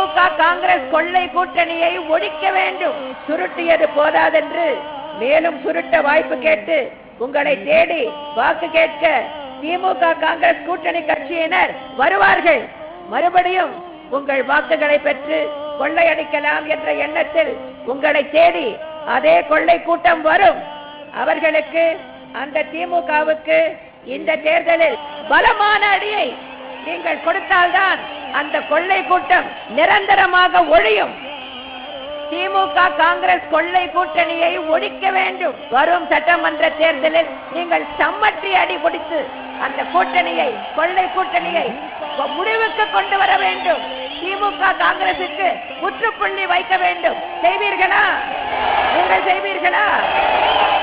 திமுக காங்கிரஸ் கொள்ளை கூட்டணியை ஒழிக்க வேண்டும் சுருட்டியது போதாதென்று மேலும் சுருட்ட வாய்ப்பு கேட்டு உங்களை தேடி வாக்கு கேட்க திமுக காங்கிரஸ் கூட்டணி கட்சியினர் வருவார்கள் மறுபடியும் உங்கள் வாக்குகளை பெற்று கொள்ளையடிக்கலாம் என்ற எண்ணத்தில் உங்களை தேடி அதே கொள்ளை கூட்டம் வரும் அவர்களுக்கு அந்த திமுகவுக்கு இந்த தேர்தலில் பலமான அடியை நீங்கள் கொடுத்தால்தான் அந்த கொள்ளை கூட்டம் நிரந்தரமாக ஒழியும் திமுக காங்கிரஸ் கொள்ளை கூட்டணியை ஒழிக்க வேண்டும் வரும் சட்டமன்ற தேர்தலில் நீங்கள் சம்மட்டி அடி பிடித்து அந்த கூட்டணியை கொள்ளை கூட்டணியை முடிவுக்கு கொண்டு வர வேண்டும் திமுக காங்கிரசுக்கு முற்றுப்புள்ளி வைக்க வேண்டும் செய்வீர்களா நீங்கள் செய்வீர்களா